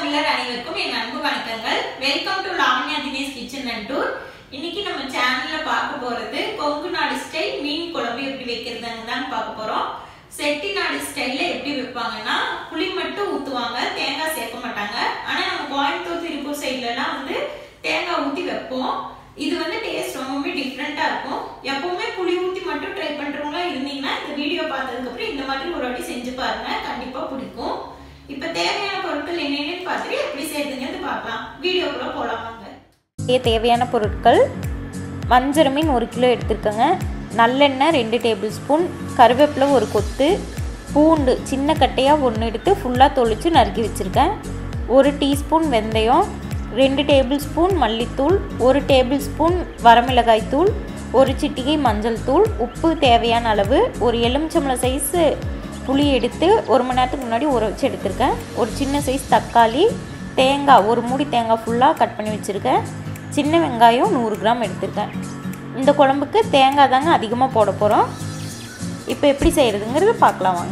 தமிழர் அனைவருக்கும் என் அன்பு வணக்கங்கள் welcome to Lavanya Dinesh kitchen and tour இன்னைக்கு நம்ம சேனல்ல பார்க்க போறது கொங்கு நாடு ஸ்டைல் மீன் குழம்பு எப்படி வைக்கிறதுன்னு தான் பார்க்க போறோம் செட்டிநாடு ஸ்டைல்ல எப்படி வைப்பாங்கன்னா புளி மட்டும் ஊத்துவாங்க தேங்காய் சேர்க்க மாட்டாங்க ஆனா நம்ம கோயம்புத்தூர் திருப்பூர் சைட்ல எல்லாம் வந்து தேங்காய் ஊத்தி வைப்போம் இது வந்து டேஸ்ட் ரொம்பவே டிஃப்ரெண்டா இருக்கும் எப்பவுமே புளி ஊத்தி மட்டும் ட்ரை பண்றவங்களா இருந்தீங்கன்னா இந்த வீடியோ பார்த்ததுக்கு அப்புறம் இந்த மாதிரி ஒரு வாட்டி செஞ்சு பாருங்க கண்டிப்பா பிடிக்கும் இப்ப தேவையான பொருட்கள் என்னென்னு பார்த்துட்டு எப்படி செய்யுதுங்கிறது பார்க்கலாம் வீடியோக்குள்ள போலாம் வாங்க செய்ய தேவையான பொருட்கள் வஞ்சர மீன் ஒரு கிலோ எடுத்துருக்கேங்க நல்லெண்ணெய் ரெண்டு டேபிள் ஸ்பூன் கருவேப்பிலை ஒரு கொத்து பூண்டு சின்ன கட்டையாக ஒன்று எடுத்து ஃபுல்லாக தொளிச்சு நறுக்கி வச்சுருக்கேன் ஒரு டீஸ்பூன் வெந்தயம் ரெண்டு டேபிள் ஸ்பூன் மல்லித்தூள் ஒரு டேபிள் ஸ்பூன் வரமிளகாய் தூள் ஒரு சிட்டிகை மஞ்சள் தூள் உப்பு தேவையான அளவு ஒரு எலுமிச்சம்பழம் சைஸு புளி எடுத்து ஒரு மணி நேரத்துக்கு முன்னாடி ஊற வச்சு எடுத்திருக்கேன் ஒரு சின்ன சைஸ் தக்காளி தேங்காய் ஒரு மூடி தேங்காய் ஃபுல்லாக கட் பண்ணி வச்சுருக்கேன் சின்ன வெங்காயம் நூறு கிராம் எடுத்திருக்கேன் இந்த குழம்புக்கு தேங்காய் தாங்க அதிகமாக போட போகிறோம் இப்போ எப்படி செய்கிறதுங்கிறது பார்க்கலாம் வாங்க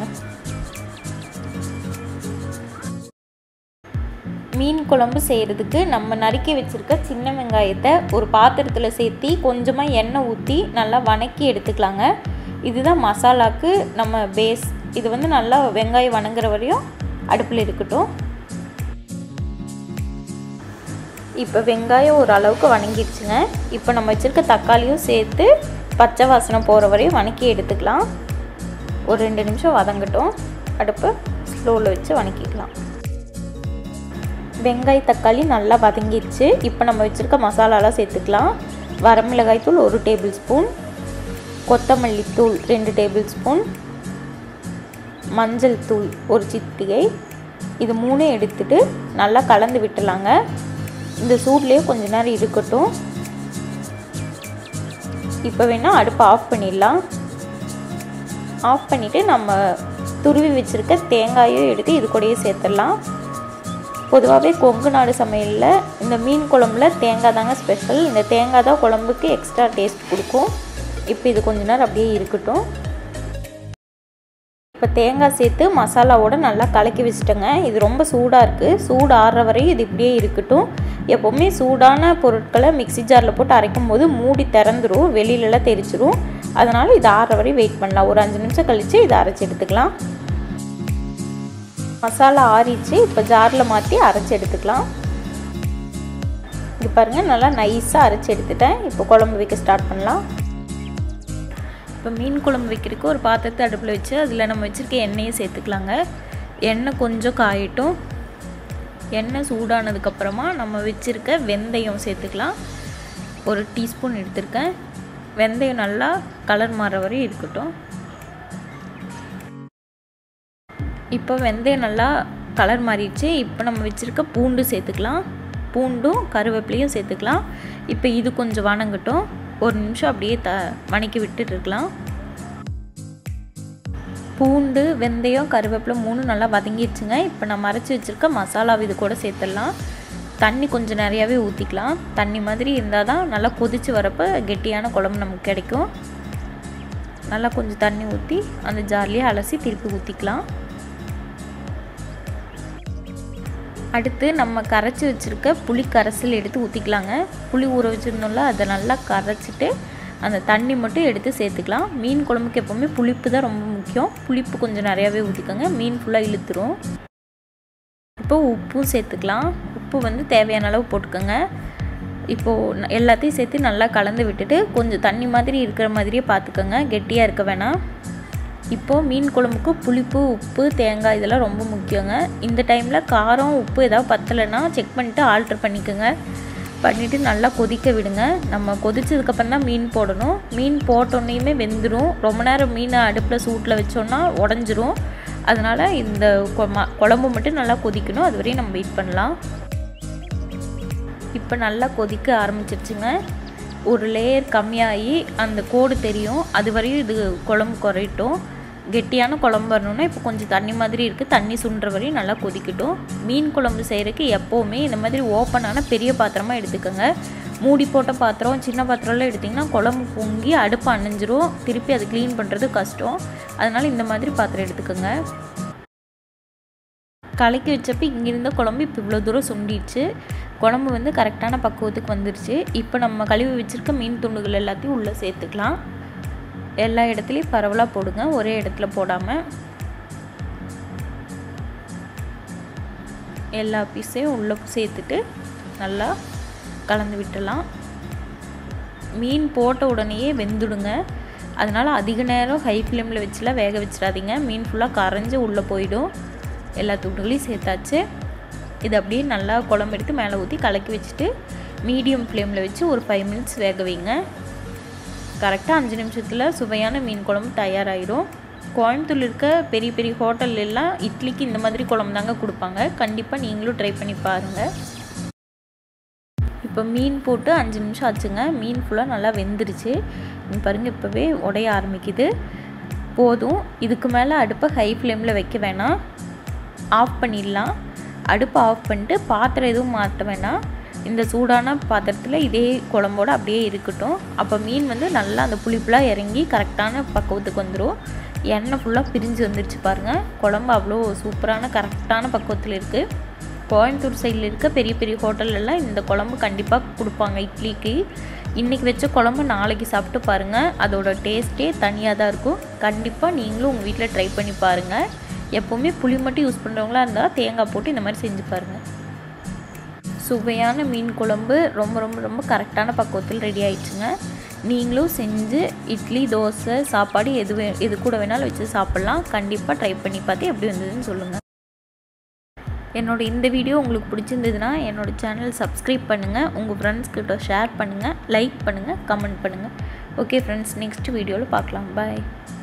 மீன் குழம்பு செய்கிறதுக்கு நம்ம நறுக்கி வச்சுருக்க சின்ன வெங்காயத்தை ஒரு பாத்திரத்தில் சேர்த்தி கொஞ்சமாக எண்ணெய் ஊற்றி நல்லா வணக்கி எடுத்துக்கலாங்க இதுதான் மசாலாக்கு நம்ம பேஸ் இது வந்து நல்லா வெங்காயம் வணங்குற வரையும் அடுப்பில் இருக்கட்டும் இப்போ வெங்காயம் ஓரளவுக்கு வணங்கிடுச்சுங்க இப்போ நம்ம வச்சுருக்க தக்காளியும் சேர்த்து பச்சை வாசனை போகிற வரையும் வணக்கி எடுத்துக்கலாம் ஒரு ரெண்டு நிமிஷம் வதங்கட்டும் அடுப்பை ஸ்லோவில் வச்சு வணக்கிக்கலாம் வெங்காய தக்காளி நல்லா வதங்கிடுச்சு இப்போ நம்ம வச்சுருக்க மசாலாலாம் சேர்த்துக்கலாம் வரமிளகாய் தூள் ஒரு டேபிள் ஸ்பூன் கொத்தமல்லி தூள் ரெண்டு டேபிள் ஸ்பூன் மஞ்சள் தூள் ஒரு சிட்டிகை இது மூணும் எடுத்துட்டு நல்லா கலந்து விட்டுலாங்க இந்த சூட்லேயே கொஞ்ச நேரம் இருக்கட்டும் இப்போ வேணால் அடுப்பை ஆஃப் பண்ணிடலாம் ஆஃப் பண்ணிவிட்டு நம்ம துருவி வச்சுருக்க தேங்காயும் எடுத்து இது கூடயே சேர்த்துடலாம் பொதுவாகவே கொங்கு நாடு சமையலில் இந்த மீன் குழம்புல தேங்காய் தாங்க ஸ்பெஷல் இந்த தேங்காய் தான் குழம்புக்கு எக்ஸ்ட்ரா டேஸ்ட் கொடுக்கும் இப்போ இது கொஞ்ச நேரம் அப்படியே இருக்கட்டும் இப்போ தேங்காய் சேர்த்து மசாலாவோட நல்லா கலக்கி வச்சுட்டேங்க இது ரொம்ப சூடாக இருக்குது சூடு ஆறுற வரையும் இது இப்படியே இருக்கட்டும் எப்போவுமே சூடான பொருட்களை மிக்சி ஜாரில் போட்டு அரைக்கும் போது மூடி திறந்துரும் வெளியிலலாம் தெரிச்சிரும் அதனால் இது ஆறுற வரையும் வெயிட் பண்ணலாம் ஒரு அஞ்சு நிமிஷம் கழித்து இதை அரைச்சி எடுத்துக்கலாம் மசாலா ஆறிச்சு இப்போ ஜாரில் மாற்றி அரைச்சி எடுத்துக்கலாம் இது பாருங்கள் நல்லா நைஸாக அரைச்சி எடுத்துட்டேன் இப்போ குழம்பு வைக்க ஸ்டார்ட் பண்ணலாம் இப்போ மீன் குழம்பு வைக்கிறதுக்கு ஒரு பாத்திரத்தை அடுப்பில் வச்சு அதில் நம்ம வச்சுருக்க எண்ணெயை சேர்த்துக்கலாங்க எண்ணெய் கொஞ்சம் காயட்டும் எண்ணெய் சூடானதுக்கப்புறமா நம்ம வச்சுருக்க வெந்தயம் சேர்த்துக்கலாம் ஒரு டீஸ்பூன் எடுத்திருக்கேன் வெந்தயம் நல்லா கலர் மாற வரையும் இருக்கட்டும் இப்போ வெந்தயம் நல்லா கலர் மாறிடுச்சு இப்போ நம்ம வச்சுருக்க பூண்டு சேர்த்துக்கலாம் பூண்டும் கருவேப்பிலையும் சேர்த்துக்கலாம் இப்போ இது கொஞ்சம் வணங்கட்டும் ஒரு நிமிஷம் அப்படியே த வணக்கி விட்டுட்டு இருக்கலாம் பூண்டு வெந்தயம் கருவேப்பிலை மூணு நல்லா வதங்கிடுச்சுங்க இப்போ நம்ம அரைச்சி வச்சுருக்க மசாலா இது கூட சேர்த்துடலாம் தண்ணி கொஞ்சம் நிறையாவே ஊற்றிக்கலாம் தண்ணி மாதிரி இருந்தால் தான் நல்லா கொதித்து வரப்போ கெட்டியான குழம்பு நமக்கு கிடைக்கும் நல்லா கொஞ்சம் தண்ணி ஊற்றி அந்த ஜார்லேயே அலசி திருப்பி ஊற்றிக்கலாம் அடுத்து நம்ம கரைச்சி வச்சுருக்க புளி கரைசல் எடுத்து ஊற்றிக்கலாங்க புளி ஊற வச்சுருந்தோம்ல அதை நல்லா கரைச்சிட்டு அந்த தண்ணி மட்டும் எடுத்து சேர்த்துக்கலாம் மீன் குழம்புக்கு எப்போவுமே புளிப்பு தான் ரொம்ப முக்கியம் புளிப்பு கொஞ்சம் நிறையாவே ஊற்றிக்கோங்க மீன் ஃபுல்லாக இழுத்துரும் இப்போ உப்பும் சேர்த்துக்கலாம் உப்பு வந்து தேவையான அளவு போட்டுக்கோங்க இப்போது எல்லாத்தையும் சேர்த்து நல்லா கலந்து விட்டுட்டு கொஞ்சம் தண்ணி மாதிரி இருக்கிற மாதிரியே பார்த்துக்கோங்க கெட்டியாக இருக்க வேணாம் இப்போது மீன் குழம்புக்கு புளிப்பு உப்பு தேங்காய் இதெல்லாம் ரொம்ப முக்கியங்க இந்த டைமில் காரம் உப்பு ஏதாவது பத்தலைன்னா செக் பண்ணிவிட்டு ஆல்ட்ரு பண்ணிக்கோங்க பண்ணிவிட்டு நல்லா கொதிக்க விடுங்க நம்ம கொதிச்சதுக்கப்புறம் தான் மீன் போடணும் மீன் போட்டோன்னையுமே வெந்துடும் ரொம்ப நேரம் மீனை அடுப்பில் சூட்டில் வச்சோன்னா உடஞ்சிரும் அதனால் இந்த குழம்பு மட்டும் நல்லா கொதிக்கணும் அது வரையும் நம்ம வெயிட் பண்ணலாம் இப்போ நல்லா கொதிக்க ஆரம்பிச்சிருச்சுங்க ஒரு லேயர் கம்மியாகி அந்த கோடு தெரியும் அது வரையும் இது குழம்பு குறையட்டும் கெட்டியான குழம்பு வரணுன்னா இப்போ கொஞ்சம் தண்ணி மாதிரி இருக்குது தண்ணி சுண்டுற வரையும் நல்லா கொதிக்கட்டும் மீன் குழம்பு செய்கிறதுக்கு எப்போவுமே இந்த மாதிரி ஓப்பனான பெரிய பாத்திரமாக எடுத்துக்கோங்க மூடி போட்ட பாத்திரம் சின்ன பாத்திரம்லாம் எடுத்திங்கன்னா குழம்பு பொங்கி அடுப்பு அணைஞ்சிரும் திருப்பி அது க்ளீன் பண்ணுறது கஷ்டம் அதனால் இந்த மாதிரி பாத்திரம் எடுத்துக்கோங்க கலக்கி வச்சப்போ இங்கிருந்த குழம்பு இப்போ இவ்வளோ தூரம் சுண்டிடுச்சு குழம்பு வந்து கரெக்டான பக்குவத்துக்கு வந்துருச்சு இப்போ நம்ம கழுவி வச்சுருக்க மீன் துண்டுகள் எல்லாத்தையும் உள்ளே சேர்த்துக்கலாம் எல்லா இடத்துலையும் பரவலாக போடுங்க ஒரே இடத்துல போடாமல் எல்லா பீஸையும் உள்ளே சேர்த்துட்டு நல்லா கலந்து விட்டுடலாம் மீன் போட்ட உடனேயே வெந்துடுங்க அதனால் அதிக நேரம் ஹை ஃப்ளேமில் வச்சுலாம் வேக வச்சிடாதீங்க மீன் ஃபுல்லாக கரைஞ்சி உள்ளே போயிடும் எல்லா துண்டுகளையும் சேர்த்தாச்சு இது அப்படியே நல்லா குழம்பு எடுத்து மேலே ஊற்றி கலக்கி வச்சுட்டு மீடியம் ஃப்ளேமில் வச்சு ஒரு ஃபைவ் மினிட்ஸ் வேக வைங்க கரெக்டாக அஞ்சு நிமிஷத்தில் சுவையான மீன் குழம்பு தயாராகிடும் கோயம்புத்தூர் இருக்க பெரிய பெரிய ஹோட்டல் எல்லாம் இட்லிக்கு இந்த மாதிரி குழம்பு தாங்க கொடுப்பாங்க கண்டிப்பாக நீங்களும் ட்ரை பண்ணி பாருங்கள் இப்போ மீன் போட்டு அஞ்சு நிமிஷம் ஆச்சுங்க மீன் ஃபுல்லாக நல்லா வெந்துருச்சு பாருங்கள் இப்போவே உடைய ஆரம்பிக்குது போதும் இதுக்கு மேலே அடுப்பை ஹை ஃப்ளேமில் வைக்க வேணாம் ஆஃப் பண்ணிடலாம் அடுப்பை ஆஃப் பண்ணிட்டு பாத்திரம் எதுவும் மாற்ற வேணாம் இந்த சூடான பாத்திரத்தில் இதே குழம்போடு அப்படியே இருக்கட்டும் அப்போ மீன் வந்து நல்லா அந்த புளிப்புலாம் இறங்கி கரெக்டான பக்குவத்துக்கு வந்துடும் எண்ணெய் ஃபுல்லாக பிரிஞ்சு வந்துருச்சு பாருங்கள் குழம்பு அவ்வளோ சூப்பரான கரெக்டான பக்குவத்தில் இருக்குது கோயம்புத்தூர் சைடில் இருக்க பெரிய பெரிய ஹோட்டல்லலாம் இந்த குழம்பு கண்டிப்பாக கொடுப்பாங்க இட்லிக்கு இன்றைக்கி வச்ச குழம்பு நாளைக்கு சாப்பிட்டு பாருங்கள் அதோட டேஸ்ட்டே தனியாக தான் இருக்கும் கண்டிப்பாக நீங்களும் உங்கள் வீட்டில் ட்ரை பண்ணி பாருங்கள் எப்போவுமே புளி மட்டும் யூஸ் பண்ணுறவங்களா இருந்தால் தேங்காய் போட்டு இந்த மாதிரி செஞ்சு பாருங்கள் சுவையான மீன் குழம்பு ரொம்ப ரொம்ப ரொம்ப கரெக்டான பக்குவத்தில் ரெடி ஆயிடுச்சுங்க நீங்களும் செஞ்சு இட்லி தோசை சாப்பாடு எது வே எது கூட வேணாலும் வச்சு சாப்பிட்லாம் கண்டிப்பாக ட்ரை பண்ணி பார்த்து எப்படி வந்ததுன்னு சொல்லுங்கள் என்னோட இந்த வீடியோ உங்களுக்கு பிடிச்சிருந்ததுன்னா என்னோட சேனல் சப்ஸ்கிரைப் பண்ணுங்கள் உங்கள் ஃப்ரெண்ட்ஸ் கிட்ட ஷேர் பண்ணுங்கள் லைக் பண்ணுங்கள் கமெண்ட் பண்ணுங்கள் ஓகே ஃப்ரெண்ட்ஸ் நெக்ஸ்ட் வீடியோவில் பார்க்கலாம் பாய்